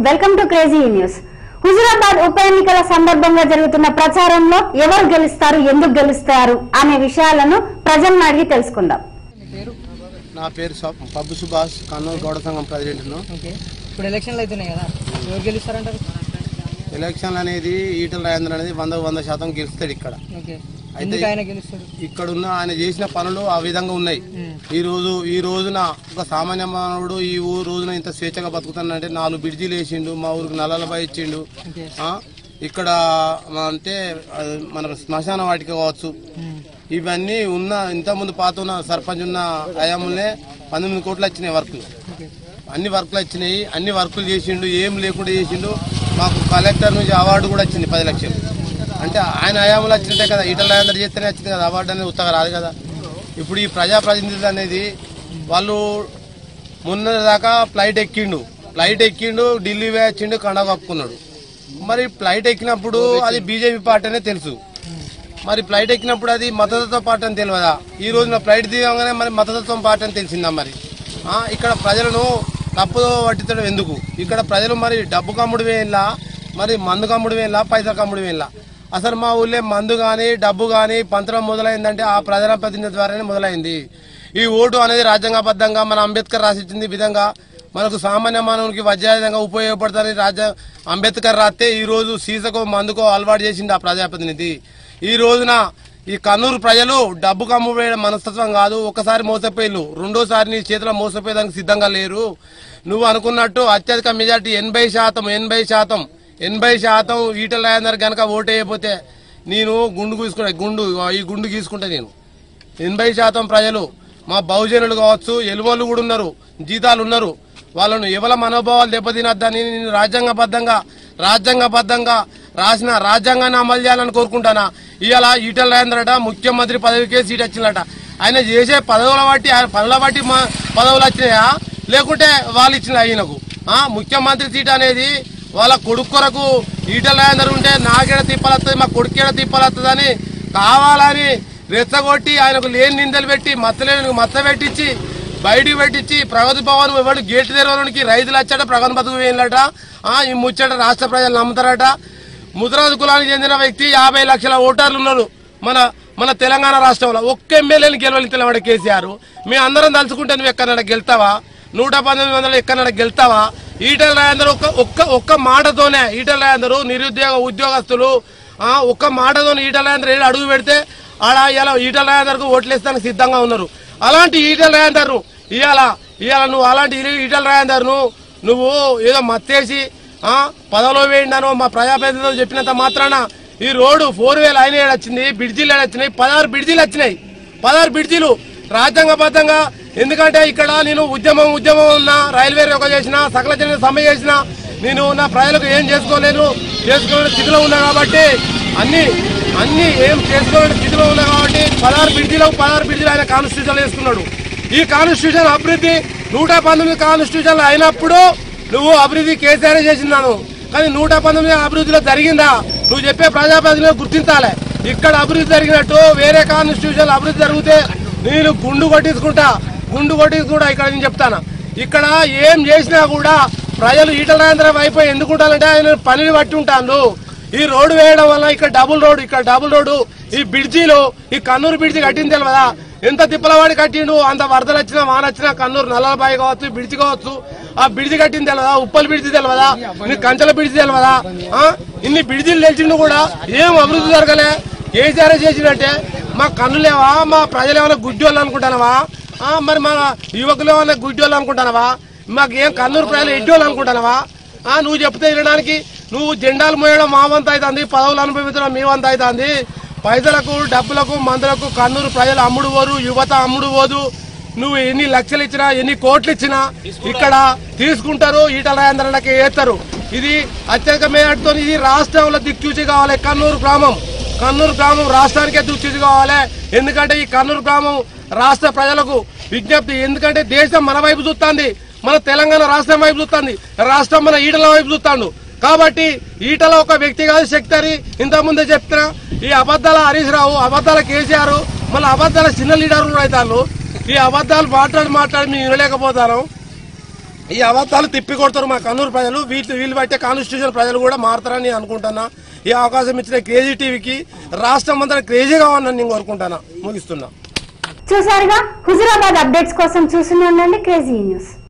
Welcome to crazy news Huzurabad ఉప ఎన్నికల సందర్భంగా జరుగుతున్న ప్రచారంలో ఎవరు గెలుస్తారు ఎందుకు గెలుస్తారు అనే విషయాలను ప్రజలను అడిగి తెలుసుకుందాం నా పేరు స- పబ్బు సుభాష్ కర్నూలు గౌడ సంఘం ప్రెసిడెంట్ను ఓకే ఇప్పుడు ఎలక్షన్లు అవుతున్నాయి కదా ఎవరు గెలుస్తారంటారు ఎలక్షన్ అనేది ఈటల రాజేంద్ర అనేది వంద వంద శాతం గెలుస్తాడు ఇక్కడ ఓకే ఎందుకు ఆయన గెలుస్తాడు ఇక్కడ ఉన్న ఆయన చేసిన పనులు ఆ విధంగా ఉన్నాయి ఈ రోజు ఈ రోజున ఒక సామాన్య మానవుడు ఈ ఊరు రోజున ఇంత స్వేచ్ఛగా బతుకుతానంటే నాలుగు బిడ్జీలు వేసిండు మా ఊరికి నల్లలపై ఇచ్చిండు ఓకే ఆ, ఇక్కడ మ- అంటే ఆ, మన శ్మశాన వాటిక కావచ్చు ఇవన్నీ ఉన్న ఇంతకుముందు పాత ఉన్న సర్పంచ్ ఉన్న హయాంలోనే పంతొమ్మిది కోట్లు వచ్చినాయి వర్కులు ఓకే అన్ని వర్కులు వచ్చినాయి అన్ని వర్కులు చేసిండు ఏం లేకుండా చేసిండు మాకు కలెక్టర్ నుంచి అవార్డు కూడా వచ్చింది పది లక్షలు అంటే ఆయన హయాంలో వచ్చినట్టే కదా ఈటల రాజేందర్ చేస్తేనే వచ్చింది కదా అవార్డు అనేది ఉత్తగా రాదు కదా ఇప్పుడు ఈ ప్రజాప్రతినిధులు అనేది వాళ్ళు మొన్న దాకా ఫ్లైట్ ఎక్కిండు ఫ్లైట్ ఎక్కిండు ఢిల్లీ పోయి వచ్చిండు కండ కప్పుకున్నాడు మరి ఫ్లైట్ ఎక్కినప్పుడు అది బీజేపీ పార్టీ అనే తెలుసు మరి ఫ్లైట్ ఎక్కినప్పుడు అది మతతత్వ పార్టీ అని తెలియదా ఈ రోజున ఫ్లైట్ దిగగానే మరి మతతత్వం పార్టీ అని తెలిసిందా మరి ఆ, ఇక్కడ ప్రజలను తప్పు పట్టించడం ఎందుకు ఇక్కడ ప్రజలు మరి డబ్బు కమ్ముడు వేయాలా మరి మందు కమ్ముడు వేయాలా పైసలు కమ్ముడు వేయాలా అసలు మా ఊళ్ళో మందు కానీ డబ్బు కానీ పంచడం మొదలైందంటే ఆ ప్రజల ప్రతినిధి ద్వారానే మొదలైంది ఈ ఓటు అనేది రాజ్యాంగబద్ధంగా మన అంబేద్కర్ రాసిచ్చింది విధంగా మనకు సామాన్య మానవునికి వజ్రాయుధంగా ఉపయోగపడతారని రాజ్య అంబేద్కర్ రాస్తే ఈ రోజు సీసకో మందుకో అలవాటు చేసింది ఆ ప్రజాప్రతినిధి ఈ రోజున ఈ కన్నూరు ప్రజలు డబ్బు కమ్ముపోయే మనస్తత్వం కాదు ఒకసారి మోసపోయిల్లు రెండోసారి నీ చేతిలో మోసపోయేదానికి సిద్ధంగా లేరు నువ్వు అనుకున్నట్టు అత్యధిక మెజార్టీ ఎనభై శాతం ఎనభై శాతం ఎనభై శాతం ఈటల రాజేందర్ గనక ఓటేయకపోతే నేను గుండు గీసుకుంటా గుండు ఈ గుండు గీసుకుంటా నేను ఎనభై శాతం ప్రజలు మా బహుజనులు కావచ్చు ఎలువలు కూడా ఉన్నారు జీతాలు ఉన్నారు వాళ్ళను ఎవల మనోభావాలు దెబ్బతినద్దని నేను రాజ్యాంగబద్ధంగా రాజ్యాంగబద్ధంగా రాసిన రాజ్యాంగాన్ని అమలు చేయాలని కోరుకుంటానా ఇవాళ ఈటల రాజేంద్రట ముఖ్యమంత్రి పదవికే సీట్ వచ్చిందట ఆయన చేసే పదవుల బట్టి ఆయన పనుల బట్టి మా పదవులు వచ్చినాయా లేకుంటే వాళ్ళు ఇచ్చిన ఆయనకు ఆ, ముఖ్యమంత్రి సీట్ అనేది వాళ్ళ కొడుకు కొరకు ఈటల రాజేందర్ ఉంటే నాకేడ తిప్పలత్తది మా కొడుకేడ తిప్పలత్తది అని కావాలని రెచ్చగొట్టి ఆయనకు లేని నిందలు పెట్టి మత్తలేని మత్త పెట్టించి బయటికి పెట్టించి ప్రగతి భవన్ ఎవడు గేటు తెరవడానికి రైతులు వచ్చాట ప్రగతి బతుకు వేయాలట ఆ, ఈ ముచ్చట రాష్ట్ర ప్రజలు నమ్ముతారట ముద్రాజు కులానికి చెందిన వ్యక్తి యాభై లక్షల ఓటర్లు ఉన్నారు మన మన తెలంగాణ రాష్ట్రంలో ఒక్క ఎమ్మెల్యేని గెలవని తెలవాడు కేసీఆర్ మేము అందరం తలుచుకుంటే నువ్వు ఎక్కడన్నా గెలుతావా నూట పంతొమ్మిది వందలు ఎక్కడన్నా గెలుతావా ఈటల రాజేందర్ ఒక్క ఒక్క ఒక్క మాటతోనే ఈటల రాజేందర్ నిరుద్యోగ ఉద్యోగస్తులు ఆ, ఒక్క మాటతోనే ఈటల రాజేందర్ ఏడు అడుగు పెడితే ఆడ ఇలా ఈటల రాజేందర్కు ఓట్లేస్తానికి సిద్ధంగా ఉన్నారు అలాంటి ఈటల రాజేందర్ ఇవాళ ఇవాళ నువ్వు అలాంటి ఈ- ఈటల రాజేందర్ను నువ్వు ఏదో మత్తేసి ఆ, పదవిలో వేయండాను మా ప్రజాప్రతినిధులు చెప్పినంత మాత్రాన ఈ రోడ్డు ఫోర్ వేలు ఆయన ఏడు వచ్చింది బిడ్జీలు ఏడు వచ్చినాయి పదహారు బిడ్జీలు వచ్చినాయి పదహారు బిడ్జీలు రాజ్యాంగబద్ధంగా ఎందుకంటే ఇక్కడ నేను ఉద్యమం ఉద్యమం ఉన్నా రైల్వే రోక చేసిన సకల జన సమ్మె చేసిన నేను నా ప్రజలకు ఏం చేసుకోలేను చేసుకోలేని స్థితిలో ఉన్నా కాబట్టి అన్ని అన్ని ఏం చేసుకోలేని స్థితిలో ఉన్నా కాబట్టి పదహారు బిడ్జీలకు పదహారు బిడ్జీలు ఆయన కాన్స్టిట్యూషన్ వేసుకున్నాడు ఈ కాన్స్టిట్యూషన్ అభివృద్ధి నూట పంతొమ్మిది కాన్స్టిట్యూషన్ అయినప్పుడు నువ్వు అభివృద్ధి కేసీఆర్ చేసినాను కానీ నూట పంతొమ్మిది అభివృద్ధిలో జరిగిందా నువ్వు చెప్పే ప్రజాప్రతినిధులు గుర్తించాలి ఇక్కడ అభివృద్ధి జరిగినట్టు వేరే కాన్స్టిట్యూషన్ అభివృద్ధి జరిగితే నేను గుండు కొట్టించుకుంటా గుండు కొట్టించుకుంటా ఇక్కడ నేను చెప్తాను ఇక్కడ ఏం చేసినా కూడా ప్రజలు ఈటల రాజేంద్ర వైపు ఎందుకు ఉంటారంటే ఆయన పనిని బట్టి ఉంటాను ఈ రోడ్డు వేయడం వల్ల ఇక్కడ డబుల్ రోడ్ ఇక్కడ డబుల్ రోడ్డు ఈ బ్రిడ్జిలు ఈ కన్నూరు బ్రిడ్జి కట్టింది తెలియదా ఎంత తిప్పలవాడి కట్టిండు అంత వరదలు వచ్చినా వాన వచ్చినా కన్నూరు నల్లబాయి కావచ్చు బ్రిడ్జి కావచ్చు ఆ బ్రిడ్జి కట్టింది తెలియదా ఉప్పల్ బ్రిడ్జి తెలియదా నీ కంచెల బ్రిడ్జి తెలియదా ఆ? ఇన్ని బ్రిడ్జిలు తెలిసిండు కూడా ఏం అభివృద్ధి జరగలే కేసీఆర్ చేసినట్టే మా కన్నులేవా మా ప్రజలు ఏమైనా గుడ్డోళ్ళు అనుకుంటానవా ఆ, మరి మా యువకులు ఏమైనా గుడ్డోళ్ళు అనుకుంటానవా మాకు ఏం కన్నూరు ప్రజలు ఎడ్డోళ్ళు అనుకుంటానవా ఆ, నువ్వు చెప్తే వినడానికి నువ్వు జెండాలు మోయడం మా వంత అవుతుంది పదవులు అనుభవించడం మీ వంత అవుతుంది పైసలకు డబ్బులకు మందులకు కన్నూరు ప్రజలు అమ్ముడు పోరు యువత అమ్ముడు పోదు నువ్వు ఎన్ని లక్షలు ఇచ్చినా ఎన్ని కోట్లు ఇచ్చినా ఇక్కడ తీసుకుంటారు ఈటల రాజేంద్రకి వేస్తారు ఇది అత్యధిక మేరతో ఇది రాష్ట్రంలో దిక్చూచి కావాలి కన్నూరు గ్రామం కన్నూరు గ్రామం రాష్ట్రానికే దిక్చూచి కావాలి ఎందుకంటే ఈ కన్నూరు గ్రామం రాష్ట్ర ప్రజలకు విజ్ఞప్తి ఎందుకంటే దేశం మన వైపు చూస్తుంది మన తెలంగాణ రాష్ట్రం వైపు చూస్తుంది రాష్ట్రం మన ఈటల వైపు చూస్తాడు కాబట్టి ఈటల ఒక వ్యక్తి కాదు శక్తి అని ఇంతకుముందే చెప్తున్నా ఈ అబద్ధాల హరీష్ రావు అబద్ధాల కేసీఆర్ మళ్ళీ అబద్ధాల చిన్న లీడర్ కూడా అవుతాను ఈ అబద్ధాలు మాట్లాడి మాట్లాడి మేము వినలేకపోతాను ఈ అబద్ధాలు తిప్పి కొడతారు మా కన్నూరు ప్రజలు వీటి వీళ్ళు బట్టే కాన్స్టిట్యూషన్ ప్రజలు కూడా మారుతారని అనుకుంటున్నా ఈ అవకాశం ఇచ్చిన క్రేజీ టీవీకి రాష్ట్రం అంతా క్రేజీ కావాలని నేను కోరుకుంటానా ముగిస్తున్నా చూసారుగా హుజురాబాద్ అప్డేట్స్ కోసం చూస్తూనే ఉండండి క్రేజీ న్యూస్